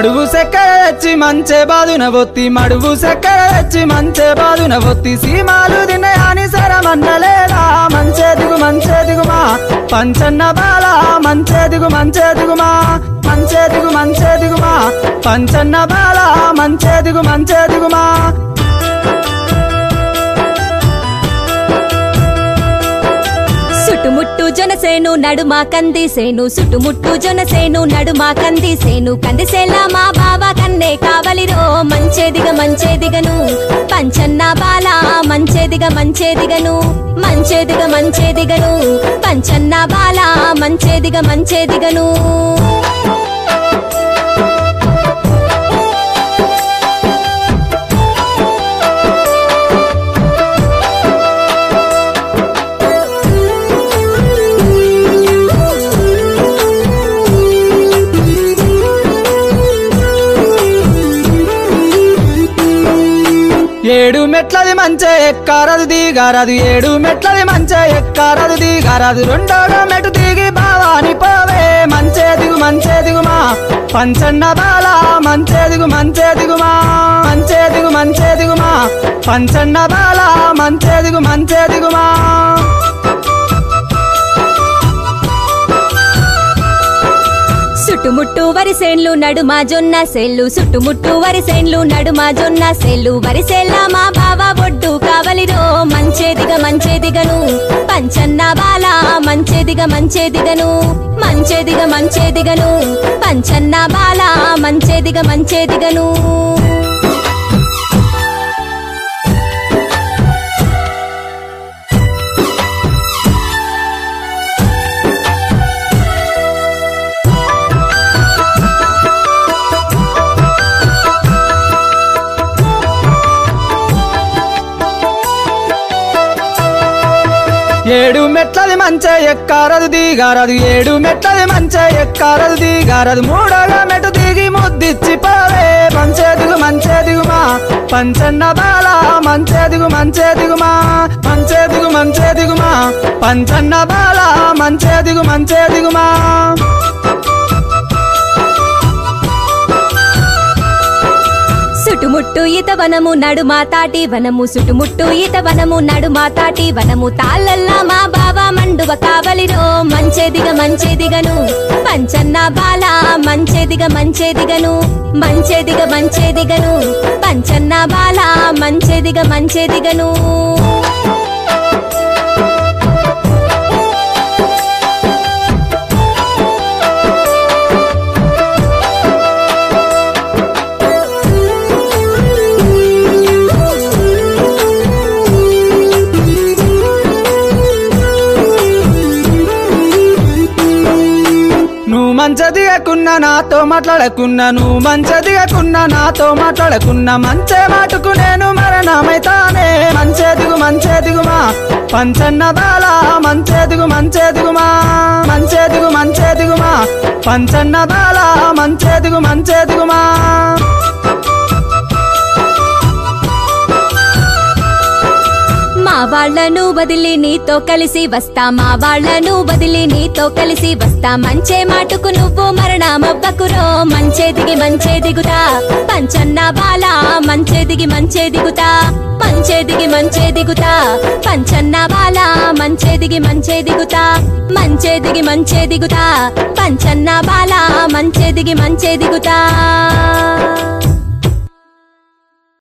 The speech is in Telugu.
మడుగు సెక్కర తెచ్చి మంచే బాదున బొత్తి మడుగు సెక్కర తెచ్చి మంచే బాదున బొత్తి సీమాలు తినయాని సరమన్నలేదా మంచే దిగు మంచే దిగుమా పంచన్న బాల మంచే దిగు మంచే దిగుమా మంచే దిగు మంచే దిగుమా పంచన్న బాల మంచే దిగు మంచే దిగుమా సుట్టుముట్టు జనసేను నడుమ కందిసేను సుట్టుముట్టు జనసేను నడుమ కందిసేను కందిసేలా మా బావ కన్నే కావలిరో మంచేదిగ మంచేదిగను పంచన్న బాల మంచేదిగ మంచేదిగను మంచేదిగ మంచేదిగను పంచన్న బాల మంచేదిగ మంచేదిగను ఏడు మెట్లది మంచే ఎక్కారదు దిగారదు ఏడు మెట్లది మంచే ఎక్కారదు దిగారదు రెండోగా మెటు దిగి బావాని పోవే మంచే దిగు మంచే దిగుమా పంచన్న బాల మంచే దిగు మంచే దిగుమా మంచే దిగు మంచే దిగుమా పంచన్న బాల మంచే దిగు మంచే దిగుమా సుట్టుముట్టు వరిసేన్లు నడుమ జొన్న సేన్లు సుట్టుముట్టు వరిసేన్లు నడుమ జొన్న సేన్లు వరిసేల్ల మా బావ ఒడ్డు కావలిరో మంచేదిగ మంచేదిగను పంచన్న బాల మంచేదిగ మంచేదిగను మంచేదిగ మంచేదిగను పంచన్న బాల మంచేదిగ మంచేదిగను ఏడు మెట్లది మంచే ఎక్కారదు దిగారదు ఏడు మెట్లది మంచే ఎక్కారదు దిగారదు మూడోగా మెటు దిగి ముద్దిచ్చి పోవే మంచే దిగు మంచే దిగుమా పంచన్న బాల మంచే దిగు మంచే దిగుమా మంచే దిగు మంచే దిగుమా పంచన్న బాల మంచే దిగు మంచే దిగుమా సుటుముట్టు ఈత వనము నడుమ తాటి వనము సుటుముట్టు ఈత వనము నడుమ తాటి వనము తాళ్ళల్లా మా బావ మండువ కావలిరో మంచేదిగ మంచేదిగను పంచన్న బాల మంచేదిగ మంచేదిగను మంచేదిగ మంచేదిగను పంచన్న బాల మంచేదిగ మంచేదిగను నువ్వు మంచదిగకున్నా నాతో మాట్లాడకున్నా నువ్వు మంచదిగకున్నా నాతో మాట్లాడకున్నా మంచే మాటకు నేను మరణమైతానే మంచే దిగు మంచే దిగుమా పంచన్న బాల మంచే దిగు మంచే దిగుమా మంచే దిగు మంచే దిగుమా పంచన్న బాల మంచే దిగు మంచే దిగుమా మా వాళ్ళను వదిలి నీతో కలిసి వస్తా మా వాళ్ళను వదిలి నీతో కలిసి వస్తా మంచే మాటకు నువ్వు మరణమవ్వకురో మంచే దిగి మంచే దిగుతా పంచన్న బాల మంచే దిగి మంచే దిగుతా మంచే దిగి మంచే దిగుతా పంచన్న బాల మంచే దిగి మంచే దిగుతా మంచే దిగి మంచే దిగుతా పంచన్న బాల మంచే దిగి మంచే దిగుతా